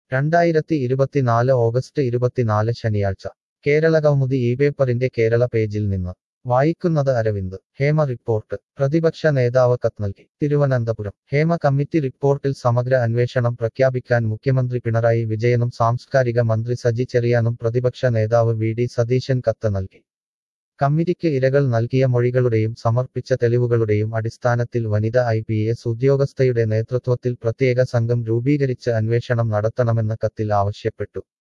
രണ്ടായിരത്തി ഇരുപത്തിനാല് ഓഗസ്റ്റ് ഇരുപത്തിനാല് ശനിയാഴ്ച കേരള കൗമുദി ഈ പേപ്പറിന്റെ കേരള പേജിൽ നിന്ന് വായിക്കുന്നത് അരവിന്ദ് ഹേമ റിപ്പോർട്ട് പ്രതിപക്ഷ നേതാവ് കത്ത് നൽകി തിരുവനന്തപുരം ഹേമ കമ്മിറ്റി റിപ്പോർട്ടിൽ സമഗ്ര അന്വേഷണം പ്രഖ്യാപിക്കാൻ മുഖ്യമന്ത്രി പിണറായി വിജയനും സാംസ്കാരിക മന്ത്രി സജി ചെറിയാനും പ്രതിപക്ഷ നേതാവ് വി ഡി സതീശൻ കത്ത് നൽകി കമ്മിറ്റിക്ക് ഇരകൾ നൽകിയ മൊഴികളുടെയും സമർപ്പിച്ച തെളിവുകളുടെയും അടിസ്ഥാനത്തിൽ വനിത ഐ പി എസ് ഉദ്യോഗസ്ഥയുടെ നേതൃത്വത്തിൽ പ്രത്യേക സംഘം രൂപീകരിച്ച് അന്വേഷണം നടത്തണമെന്ന് കത്തിൽ ആവശ്യപ്പെട്ടു